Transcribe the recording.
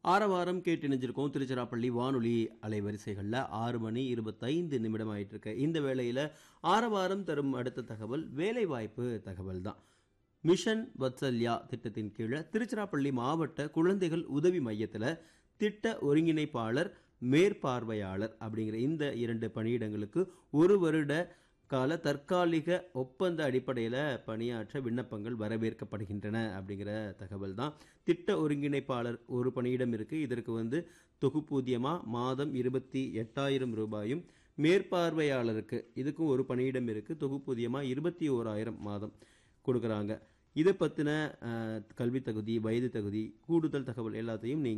ஆரவாரம் கேட்டு இணைஞ்சிருக்கோம் திருச்சிராப்பள்ளி வானொலி அலைவரிசைகளில் ஆறு மணி இருபத்தைந்து நிமிடம் ஆயிட்டு இருக்கு இந்த வேளையில் ஆரவாரம் தரும் அடுத்த தகவல் வேலைவாய்ப்பு தகவல் தான் மிஷன் வத்சல்யா திட்டத்தின் கீழே திருச்சிராப்பள்ளி மாவட்ட குழந்தைகள் உதவி மையத்தில் திட்ட ஒருங்கிணைப்பாளர் மேற்பார்வையாளர் அப்படிங்கிற இந்த இரண்டு பணியிடங்களுக்கு ஒரு வருட கால தற்காலிக ஒப்பந்த அடிப்படையில் பணியாற்ற விண்ணப்பங்கள் வரவேற்கப்படுகின்றன அப்படிங்கிற தகவல் தான் திட்ட ஒருங்கிணைப்பாளர் ஒரு பணியிடம் இருக்கு இதற்கு வந்து தொகுப்பூதியமாக மாதம் இருபத்தி எட்டாயிரம் ரூபாயும் மேற்பார்வையாளருக்கு இதுக்கும் ஒரு பணியிடம் இருக்கு தொகுப்பூதியமாக இருபத்தி ஓராயிரம் மாதம் கொடுக்குறாங்க இதை பற்றின கல்வி தகுதி வயது தகுதி கூடுதல் தகவல் எல்லாத்தையும் நீங்கள்